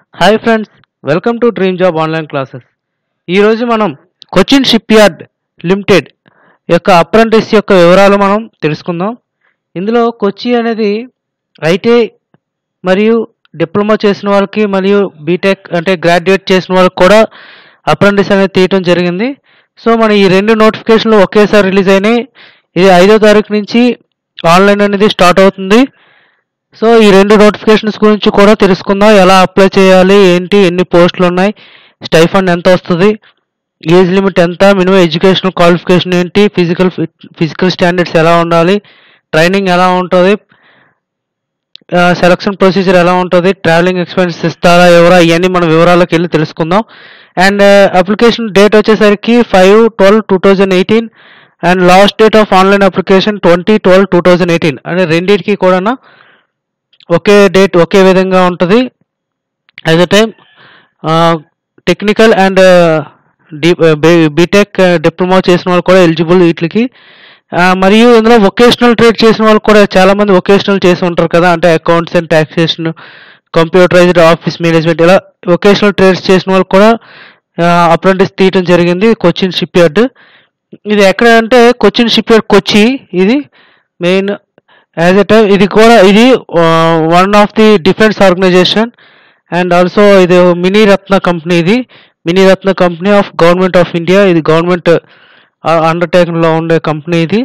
hi friends welcome to dream job online classes ఈరోజు మనం Cochin shipyard limited యొక్క apprentice యొక్క వివరాలు మనం తెలుసుకుందాం ఇందులో కొచ్చి అనేది ఐటీఐ మరియు డిప్లొమా చేసిన వాళ్ళకి మరియు బీటెక్ అంటే గ్రాడ్యుయేట్ చేసిన వాళ్ళకి కూడా అప్రెంటిస్ అనేది తీయటం జరిగింది సో మన ఈ రెండు నోటిఫికేషన్లు ఒకేసారి రిలీజ్ అయినాయి ఇది ఐదో తారీఖు నుంచి ఆన్లైన్ అనేది స్టార్ట్ అవుతుంది సో ఈ రెండు నోటిఫికేషన్స్ గురించి కూడా తెలుసుకుందాం ఎలా అప్లై చేయాలి ఏంటి ఎన్ని పోస్టులు ఉన్నాయి స్టైఫండ్ ఎంత వస్తుంది ఏజ్ లిమిట్ ఎంత మినిమం ఎడ్యుకేషనల్ క్వాలిఫికేషన్ ఏంటి ఫిజికల్ ఫిజికల్ స్టాండర్డ్స్ ఎలా ఉండాలి ట్రైనింగ్ ఎలా ఉంటుంది సెలక్షన్ ప్రొసీజర్ ఎలా ఉంటుంది ట్రావెలింగ్ ఎక్స్పెన్స్ ఇస్తారా ఎవరా ఇవన్నీ మన వివరాలకు వెళ్ళి తెలుసుకుందాం అండ్ అప్లికేషన్ డేట్ వచ్చేసరికి five twelve two thousand eighteen and last date of online application twenty twelve two thousand eighteen అంటే రెండింటికి కూడా ఒకే డేట్ ఒకే విధంగా ఉంటుంది at the time technical and D B Tech diploma చేసిన వాళ్ళు కూడా ఎలిజిబుల్ వీటికి ఆ, మరియు ఇందులో వొకేషనల్ ట్రేడ్ చేసిన వాళ్ళు కూడా చాలా మంది వొకేషనల్ చేసి ఉంటారు కదా అంటే accounts and taxation computerised office management ఇలా వొకేషనల్ ట్రేడ్స్ చేసిన వాళ్ళు కూడా అప్రెంటిస్ తీయటం జరిగింది కొచ్చిన్ షిప్ యార్డ్ ఇది ఎక్కడ అంటే కొచ్చిన్ షిప్ యార్డ్ కొచ్చి ఇది మెయిన్ యాజ్ ఎ టైమ్ ఇది కూడా ఇది one of the defence organisation and also ఇది మినీ రత్న కంపెనీ ఇది mini Ratna company of government of India ఇది గవర్నమెంట్ అండర్టేకింగ్లో ఉండే కంపెనీ ఇది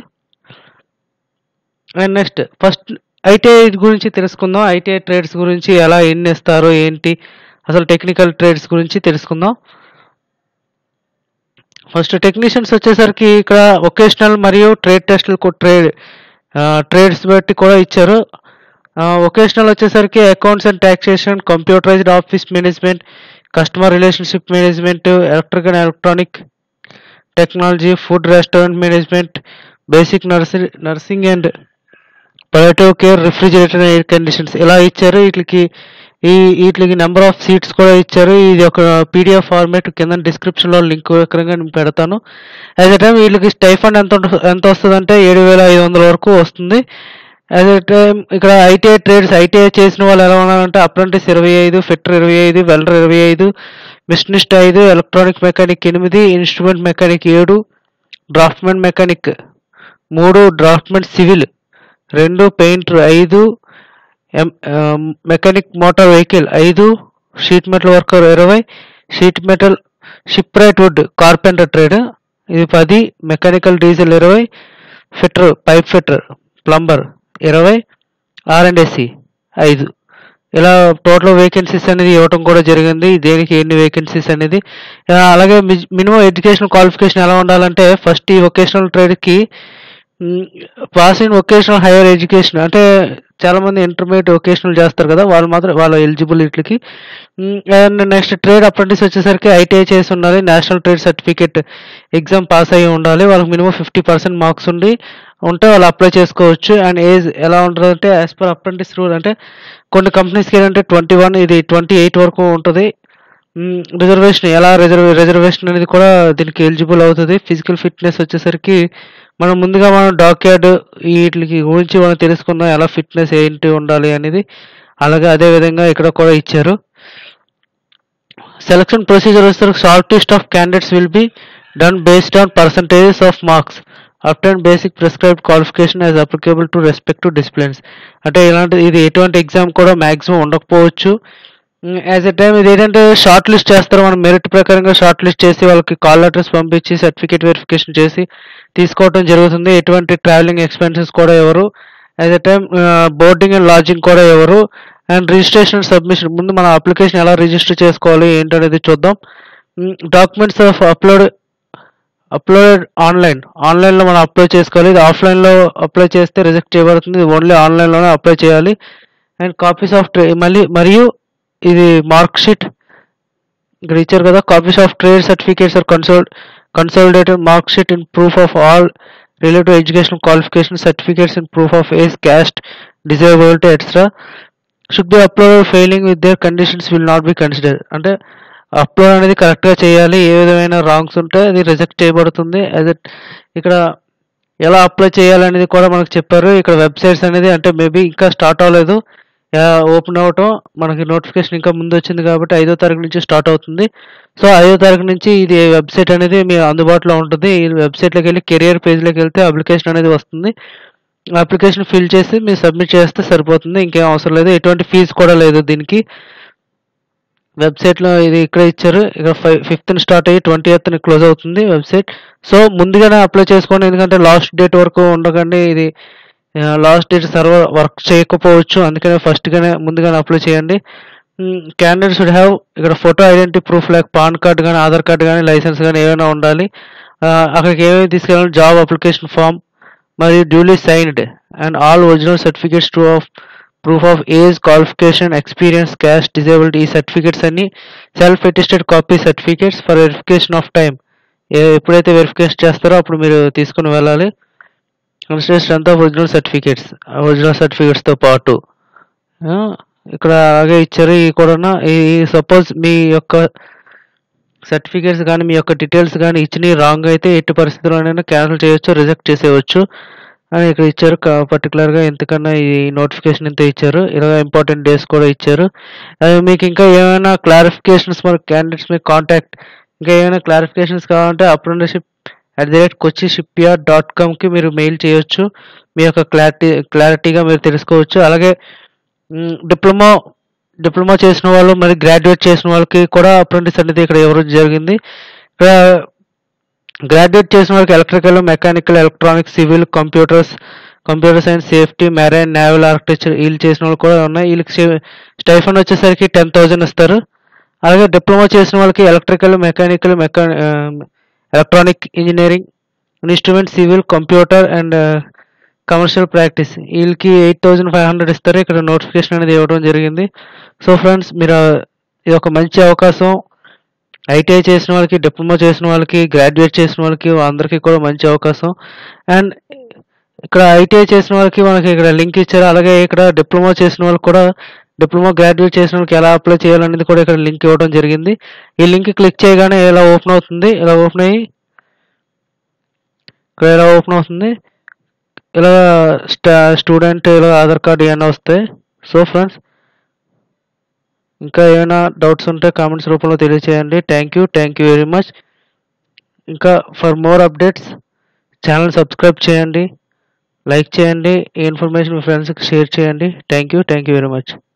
అండ్ నెక్స్ట్ ఫస్ట్ ఐటీఐ గురించి తెలుసుకుందాం ఐటీఐ ట్రేడ్స్ గురించి ఎలా ఎన్ని ఇస్తారు ఏంటి అసలు టెక్నికల్ ట్రేడ్స్ గురించి తెలుసుకుందాం ఫస్ట్ టెక్నీషియన్స్ వచ్చేసరికి ఇక్కడ వొకేషనల్ మరియు ట్రేడ్ టెస్టులు ట్రేడ్ ట్రేడ్స్ బట్టి కూడా ఇచ్చారు వొకేషనల్ వచ్చేసరికి accounts and taxation computerised office management customer relationship management electric and electronic technology food restaurant management basic nursing nursing and palliative care refrigerator air conditions ఇలా ఇచ్చారు వీటికి ఈ వీటికి నెంబర్ ఆఫ్ సీట్స్ కూడా ఇచ్చారు ఇది ఒక పీడిఎఫ్ ఫార్మేట్ కింద డిస్క్రిప్షన్లో లింక్ విక్రంగా నేను పెడతాను యాజ్ ఎ టైం వీళ్ళకి స్టైఫండ్ ఎంత ఉంట- ఎంత వస్తుంది అంటే ఏడు వేల ఐదు వందల వరకు వస్తుంది యాజ్ ఎ టైం ఇక్కడ ఐటీఐ ట్రేడ్స్ ఐటీఐ చేసిన వాళ్ళు ఎలా ఉన్నారంటే అప్రెంటిస్ ఇరవై ఐదు ఫిట్టర్ ఇరవై ఐదు వెల్డర్ ఇరవై ఐదు మిషనిస్ట్ ఐదు ఎలక్ట్రానిక్ మెకానిక్ ఎనిమిది ఇన్స్ట్రుమెంట్ మెకానిక్ ఏడు డ్రాఫ్ట్మెన్ మెకానిక్ మూడు డ్రాఫ్ట్మెన్ సివిల్ రెండు పెయింటర్ ఐదు ఎం మెకానిక్ మోటార్ వెహికల్ ఐదు షీట్ మెటల్ వర్కర్ ఇరవై sheet metal shipwright wood carpenter trade ఇది పది మెకానికల్ డీజిల్ ఇరవై ఫిట్టర్ పైప్ ఫిట్టర్ ప్లంబర్ ఇరవై ఆర్ అండ్ ఎస్సి ఐదు ఇలా టోటల్ వేకెన్సీస్ అనేది ఇవ్వటం కూడా జరిగింది దేనికి ఎన్ని వేకెన్సీస్ అనేది ఆ, అలాగే మినిమం ఎడ్యుకేషన్ క్వాలిఫికేషన్ ఎలా ఉండాలంటే ఫస్ట్ ఈ వొకేషనల్ ట్రేడ్కి pass in vocational higher education అంటే చాలా మంది ఇంటర్మీడియట్ వొకేషనల్ చేస్తారు కదా వాళ్ళు మాత్రం వాళ్ళ ఎలిజిబుల్ వీటికి అండ్ నెక్స్ట్ ట్రేడ్ అప్రెంటిస్ వచ్చేసరికి ఐటీఐ చేసి ఉండాలి national trade certificate exam pass అయ్యి ఉండాలి వాళ్ళకి మినిమం ఫిఫ్టీ పర్సెంట్ మార్క్స్ ఉండి ఉంటే వాళ్ళు అప్లై చేసుకోవచ్చు అండ్ ఏజ్ ఎలా ఉంటుందంటే యాజ్ పర్ అప్రెంటిస్ రూల్ అంటే కొన్ని కంపెనీస్కి ఏంటంటే ట్వంటీ వన్ ఇది ట్వంటీ ఎయిట్ వరకు ఉంటుంది రిజర్వేషన్ ఎలా రిజర్వ్ రిజర్వేషన్ అనేది కూడా దీనికి ఎలిజిబుల్ అవుతుంది ఫిజికల్ ఫిట్నెస్ వచ్చేసరికి మనం ముందుగా మనం డాక్యార్డ్ వీటికి గురించి మనం తెలుసుకుందాం ఎలా ఫిట్నెస్ ఏంటి ఉండాలి అనేది అలాగే అదే విధంగా ఇక్కడ కూడా ఇచ్చారు సెలక్షన్ ప్రొసీజర్ వచ్చేసరికి short list of candidates will be done based on percentages of marks obtain basic prescribed qualification as applicable to respective disciplines అంటే ఇలాంటి ఇది ఎటువంటి ఎగ్జామ్ కూడా మాక్సిమం ఉండకపోవచ్చు యాజ్ ఎ టైం ఇది ఏంటంటే షార్ట్ లిస్ట్ చేస్తారు మనం మెరిట్ ప్రకారంగా షార్ట్ లిస్ట్ చేసి వాళ్ళకి కాల్ లెటర్స్ పంపించి సర్టిఫికేట్ వెరిఫికేషన్ చేసి తీసుకోవడం జరుగుతుంది ఎటువంటి ట్రావెలింగ్ ఎక్స్పెన్సెస్ కూడా ఎవరు as a time boarding and lodging కూడా ఎవరు అండ్ రిజిస్ట్రేషన్ సబ్మిషన్ ముందు మన అప్లికేషన్ ఎలా రిజిస్టర్ చేసుకోవాలి ఏంటనేది చూద్దాం documents of upload upload online ఆన్లైన్లో మనం అప్లై చేసుకోవాలి ఇది ఆఫ్లైన్లో అప్లై చేస్తే రిజెక్ట్ చేయబడుతుంది ఇది ఓన్లీ ఆన్లైన్లోనే అప్లై చేయాలి అండ్ కాపీస్ ఆఫ్ ట్రే మళ్ళీ మరియు ఇది మార్క్ షీట్ ఇక్కడ ఇచ్చారు కదా copies of trade certificates or console consolidated mark sheet in proof of all relative education qualification certificates in proof of age caste disability etcetera should be upload failing with their conditions will not be consider అంటే upload అనేది కరెక్ట్గా చేయాలి ఏ విధమైన wrongs ఉంటే అది reject చేయబడుతుంది అదే ఇక్కడ ఎలా అప్లై చేయాలనేది కూడా మనకు చెప్పారు ఇక్కడ వెబ్సైట్స్ అనేది అంటే మేబీ ఇంకా స్టార్ట్ అవ్వలేదు ఓపెన్ అవ్వటం మనకి నోటిఫికేషన్ ఇంకా ముందు వచ్చింది కాబట్టి ఐదో తారీఖు నుంచి స్టార్ట్ అవుతుంది సో ఐదో తారీఖు నుంచి ఇది వెబ్సైట్ అనేది మీ అందుబాటులో ఉంటుంది ఈ వెబ్సైట్లోకి వెళ్ళి కెరియర్ పేజ్లోకి వెళ్తే అప్లికేషన్ అనేది వస్తుంది అప్లికేషన్ ఫిల్ చేసి మీరు సబ్మిట్ చేస్తే సరిపోతుంది ఇంకేం అవసరం లేదు ఎటువంటి ఫీజు కూడా లేదు దీనికి వెబ్సైట్లో ఇది ఇక్కడ ఇచ్చారు ఇక ఫైవ్ ఫిఫ్త్ స్టార్ట్ అయ్యి ట్వంటీ ఎయిత్ క్లోజ్ అవుతుంది వెబ్సైట్ సో ముందుగానే అప్లై చేసుకోండి ఎందుకంటే లాస్ట్ డేట్ వరకు ఉండకండి ఇది లాస్ట్ డేట్ సర్వర్ వర్క్ చేయకపోవచ్చు అందుకనే ఫస్ట్గానే ముందుగానే అప్లై చేయండి క్యాండిడేట్ షుడ్ హ్యావ్ ఇక్కడ photo identity proof like PAN card కానీ ఆధార్ కార్డ్ కానీ లైసెన్స్ కానీ ఏమైనా ఉండాలి ఆ, అక్కడికి ఏమేమి తీసుకెళ్ళాలి జాబ్ అప్లికేషన్ ఫామ్ మరియు duly signed and all original certificates to of proof of age qualification experience caste disability ఈ సర్టిఫికేట్స్ అన్ని self attested copy certificates for verification of time ఎప్పుడైతే వెరిఫికేషన్ చేస్తారో అప్పుడు మీరు తీసుకుని వెళ్ళాలి కన్సిడర్ అంతా ఒరిజినల్ సర్టిఫికేట్స్ ఒరిజినల్ సర్టిఫికేట్స్తో పాటు ఆ, ఇక్కడ అలాగే ఇచ్చారు ఈ కూడా ఈ సపోజ్ మీ యొక్క సర్టిఫికేట్స్ కానీ మీ యొక్క డీటెయిల్స్ కానీ ఇచ్చినవి రాంగ్ అయితే ఎట్టి పరిస్థితుల్లోనైనా క్యాన్సిల్ చేయొచ్చు రిజెక్ట్ చేసేయచ్చు అని ఇక్కడ ఇచ్చారు క- పర్టికులర్గా ఎంతకన్నా ఈ నోటిఫికేషన్ ఇంత ఇచ్చారు ఇలా ఇంపార్టెంట్ డేస్ కూడా ఇచ్చారు అది మీకు ఇంకా ఏమైనా క్లారిఫికేషన్స్ మన క్యాండిడేట్స్ మీ కాంటాక్ట్ ఇంకా ఏమైనా క్లారిఫికేషన్స్ కావాలంటే apprenticeship at the rate Kochi shipyard dot కామ్కి మీరు మెయిల్ చేయొచ్చు మీ యొక్క క్లారిటీ క్లారిటీగా మీరు తెలుసుకోవచ్చు అలాగే డిప్లొమా డిప్లొమా చేసిన వాళ్ళు మరి గ్రాడ్యుయేట్ చేసిన వాళ్ళకి కూడా అప్రెంటిస్ అనేది ఇక్కడ ఇవ్వడం జరిగింది ఇక్కడ గ్రాడ్యుయేట్ చేసిన వాళ్ళకి electrical mechanical electronics civil computers computer science safety marine naval architecture వీళ్ళు చేసిన వాళ్ళు కూడా ఉన్నాయి వీళ్ళకి స్టైఫండ్ వచ్చేసరికి టెన్ థౌజండ్ ఇస్తారు అలాగే డిప్లొమా చేసిన వాళ్ళకి electrical mechanical mecha electronic engineering instrument civil computer and commercial practice వీళ్ళకి ఎయిట్ థౌజండ్ ఫైవ్ హండ్రెడ్ ఇస్తారు ఇక్కడ నోటిఫికేషన్ అనేది ఇవ్వడం జరిగింది సో ఫ్రెండ్స్ మీరు ఆ, ఇది ఒక మంచి అవకాశం ఐటీఐ చేసిన వాళ్ళకి డిప్లొమా చేసిన వాళ్ళకి గ్రాడ్యుయేట్ చేసిన వాళ్ళకి అందరికీ కూడా మంచి అవకాశం అండ్ ఇక్కడ ఐటీఐ చేసిన వాళ్ళకి మనకి ఇక్కడ లింక్ ఇచ్చారు అలాగే ఇక్కడ డిప్లొమా చేసిన వాళ్ళకి కూడా డిప్లొమా గ్రాడ్యుయేట్ చేసిన వాళ్ళకి ఎలా అప్లై చేయాలనేది కూడా ఇక్కడ లింక్ ఇవ్వడం జరిగింది ఈ లింక్ క్లిక్ చేయగానే ఇలా ఓపెన్ అవుతుంది ఇలా ఓపెన్ అయ్యి ఇక్కడ ఇలా ఓపెన్ అవుతుంది ఇలా స్టా స్టూడెంట్ ఇలా ఆధార్ కార్డు ఇవన్నీ వస్తాయి సో ఫ్రెండ్స్ ఇంకా ఏమైనా డౌట్స్ ఉంటే కామెంట్స్ రూపంలో తెలియచేయండి thank you thank you very much ఇంకా for more updates channel subscribe చేయండి లైక్ చేయండి ఈ ఇన్ఫర్మేషన్ మీ ఫ్రెండ్స్కి షేర్ చేయండి thank you thank you very much